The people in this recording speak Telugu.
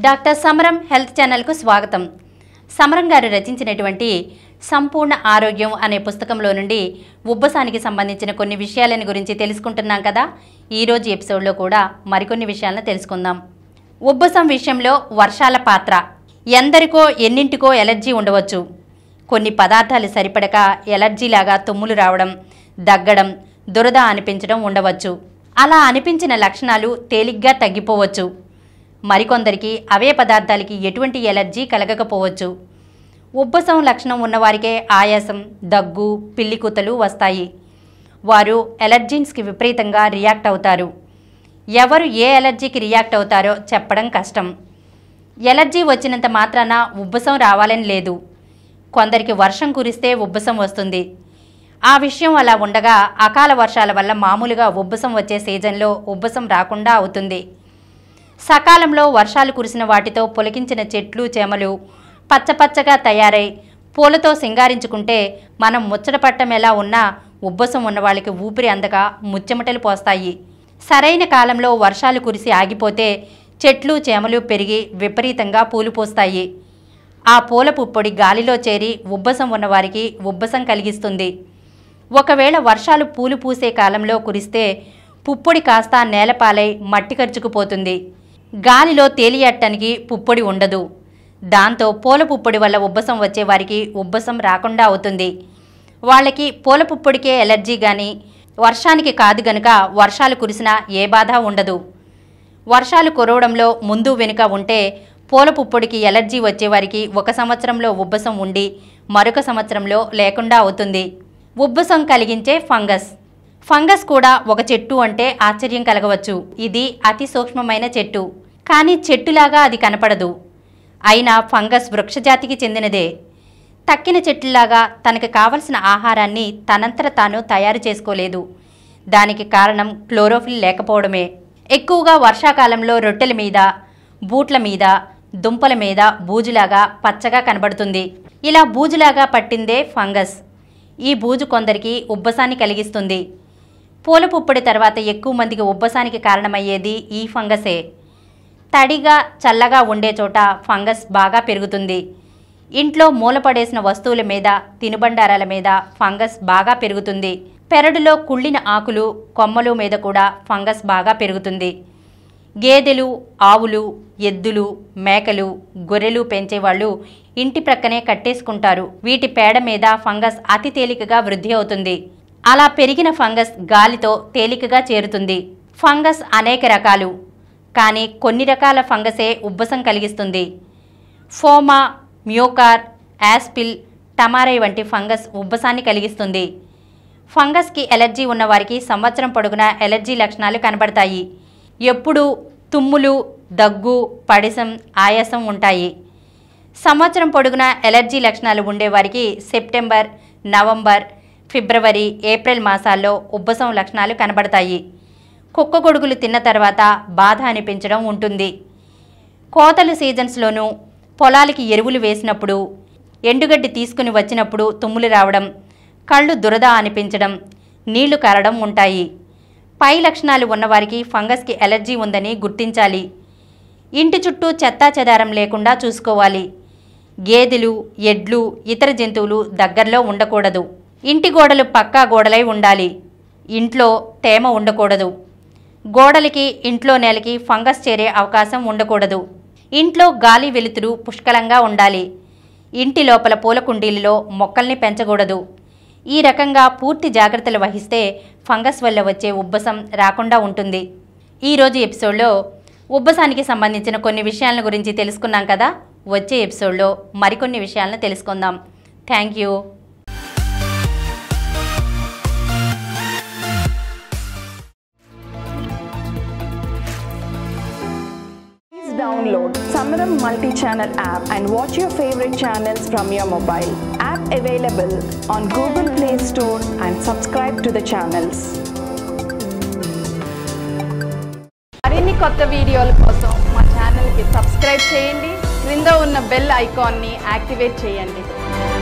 డాక్టర్ సమరం హెల్త్ ఛానల్కు స్వాగతం సమరం గారు రచించినటువంటి సంపూర్ణ ఆరోగ్యం అనే పుస్తకంలో నుండి ఉబ్బసానికి సంబంధించిన కొన్ని విషయాలని గురించి తెలుసుకుంటున్నాం కదా ఈరోజు ఎపిసోడ్లో కూడా మరికొన్ని విషయాలను తెలుసుకుందాం ఉబ్బసం విషయంలో వర్షాల పాత్ర ఎందరికో ఎన్నింటికో ఎలర్జీ ఉండవచ్చు కొన్ని పదార్థాలు సరిపడక ఎలర్జీలాగా తుమ్ములు రావడం దగ్గడం దురద అనిపించడం ఉండవచ్చు అలా అనిపించిన లక్షణాలు తేలిగ్గా తగ్గిపోవచ్చు మరికొందరికి అవే పదార్థాలకి ఎటువంటి ఎలర్జీ కలగకపోవచ్చు ఉబ్బసం లక్షణం ఉన్నవారికే ఆయాసం దగ్గు పిల్లికూతలు వస్తాయి వారు ఎలర్జీన్స్కి విపరీతంగా రియాక్ట్ అవుతారు ఎవరు ఏ ఎలర్జీకి రియాక్ట్ అవుతారో చెప్పడం కష్టం ఎలర్జీ వచ్చినంత మాత్రాన ఉబ్బసం రావాలని లేదు కొందరికి వర్షం కురిస్తే ఉబ్బసం వస్తుంది ఆ విషయం అలా ఉండగా అకాల వర్షాల వల్ల మామూలుగా ఉబ్బసం వచ్చే సీజన్లో ఉబ్బసం రాకుండా అవుతుంది సకాలంలో వర్షాలు కురిసిన వాటితో పొలికించిన చెట్లు చేమలు పచ్చపచ్చగా తయారై పూలతో సింగారించుకుంటే మనం ముచ్చటపట్టం ఎలా ఉన్నా ఉబ్బసం ఉన్న వాళ్ళకి ఊపిరి అందక ముచ్చెమటలు పోస్తాయి సరైన కాలంలో వర్షాలు కురిసి ఆగిపోతే చెట్లు చేమలు పెరిగి విపరీతంగా పూలు పూస్తాయి ఆ పూల పుప్పొడి గాలిలో చేరి ఉబ్బసం ఉన్నవారికి ఉబ్బసం కలిగిస్తుంది ఒకవేళ వర్షాలు పూలు పూసే కాలంలో కురిస్తే పుప్పొడి కాస్త నేలపాలై మట్టి ఖర్చుకుపోతుంది గాలిలో తేలియట్టనికి పుప్పొడి ఉండదు దాంతో పూల పుప్పొడి వల్ల ఉబ్బసం వచ్చే వారికి ఉబ్బసం రాకుండా అవుతుంది వాళ్ళకి పూల పుప్పొడికే ఎలర్జీ కానీ వర్షానికి కాదు గనుక వర్షాలు కురిసినా ఏ బాధ ఉండదు వర్షాలు కురవడంలో ముందు వెనుక ఉంటే పూల పుప్పొడికి ఎలర్జీ వచ్చేవారికి ఒక సంవత్సరంలో ఉబ్బసం ఉండి మరొక సంవత్సరంలో లేకుండా అవుతుంది ఉబ్బసం కలిగించే ఫంగస్ ఫంగస్ కూడా ఒక చెట్టు అంటే ఆశ్చర్యం కలగవచ్చు ఇది అతి సూక్ష్మమైన చెట్టు కానీ చెట్టులాగా అది కనపడదు అయినా ఫంగస్ వృక్షజాతికి చెందినదే తక్కిన చెట్టులాగా తనకు కావలసిన ఆహారాన్ని తనంతట తాను తయారు చేసుకోలేదు దానికి కారణం క్లోరోఫిల్ లేకపోవడమే ఎక్కువగా వర్షాకాలంలో రొట్టెల మీద బూట్ల మీద దుంపల మీద బూజులాగా పచ్చగా కనబడుతుంది ఇలా బూజులాగా పట్టిందే ఫంగస్ ఈ బూజు కొందరికి ఉబ్బసాన్ని కలిగిస్తుంది పూల పుప్పొడి తర్వాత ఎక్కువ మందికి ఉబ్బసానికి కారణమయ్యేది ఈ ఫంగసే తడిగా చల్లగా ఉండే చోట ఫంగస్ బాగా పెరుగుతుంది ఇంట్లో మూలపడేసిన వస్తువుల మీద తినుబండారాల మీద ఫంగస్ బాగా పెరుగుతుంది పెరడులో కుళ్ళిన ఆకులు కొమ్మలు మీద కూడా ఫంగస్ బాగా పెరుగుతుంది గేదెలు ఆవులు ఎద్దులు మేకలు గొర్రెలు పెంచేవాళ్ళు ఇంటి ప్రక్కనే కట్టేసుకుంటారు వీటి పేడ మీద ఫంగస్ అతి తేలికగా వృద్ధి అవుతుంది అలా పెరిగిన ఫంగస్ గాలితో తేలికగా చేరుతుంది ఫంగస్ అనేక రకాలు కానీ కొన్ని రకాల ఫంగసే ఉబ్బసం కలిగిస్తుంది ఫోమా మ్యోకార్ యాస్పిల్ టమారై వంటి ఫంగస్ ఉబ్బసాన్ని కలిగిస్తుంది ఫంగస్కి ఎలర్జీ ఉన్నవారికి సంవత్సరం పొడుగునా ఎలర్జీ లక్షణాలు కనబడతాయి ఎప్పుడు తుమ్ములు దగ్గు పడిసం ఆయాసం ఉంటాయి సంవత్సరం పొడుగునా ఎలర్జీ లక్షణాలు ఉండేవారికి సెప్టెంబర్ నవంబర్ ఫిబ్రవరి ఏప్రిల్ మాసాల్లో ఉబ్బసం లక్షణాలు కనబడతాయి కుక్క గొడుగులు తిన్న తర్వాత బాధ అనిపించడం ఉంటుంది కోతలు సీజన్స్లోనూ పొలాలకి ఎరువులు వేసినప్పుడు ఎండుగడ్డి తీసుకుని వచ్చినప్పుడు తుమ్ములు రావడం కళ్ళు దురద అనిపించడం నీళ్లు కారడం ఉంటాయి పై లక్షణాలు ఉన్నవారికి ఫంగస్కి ఎలర్జీ ఉందని గుర్తించాలి ఇంటి చుట్టూ చెత్తా చెదారం లేకుండా చూసుకోవాలి గేదెలు ఎడ్లు ఇతర జంతువులు దగ్గరలో ఉండకూడదు ఇంటి గోడలు పక్కా గోడలై ఉండాలి ఇంట్లో తేమ ఉండకూడదు గోడలకి ఇంట్లో నేలకి ఫంగస్ చేరే అవకాశం ఉండకూడదు ఇంట్లో గాలి వెలుతురు పుష్కలంగా ఉండాలి ఇంటి లోపల పూల కుండీలలో మొక్కల్ని పెంచకూడదు ఈ రకంగా పూర్తి జాగ్రత్తలు వహిస్తే ఫంగస్ వల్ల వచ్చే ఉబ్బసం రాకుండా ఉంటుంది ఈరోజు ఎపిసోడ్లో ఉబ్బసానికి సంబంధించిన కొన్ని విషయాల గురించి తెలుసుకున్నాం కదా వచ్చే ఎపిసోడ్లో మరికొన్ని విషయాలను తెలుసుకుందాం thank you Please download Samaram multi-channel app and watch your favorite channels from your mobile. App available on Google Play Store and subscribe to the channels. మరిన్ని కొత్త వీడియోల కోసం మా ఛానల్కి సబ్స్క్రైబ్ చేయండి క్రింద ఉన్న బెల్ ఐకాన్ని యాక్టివేట్ చేయండి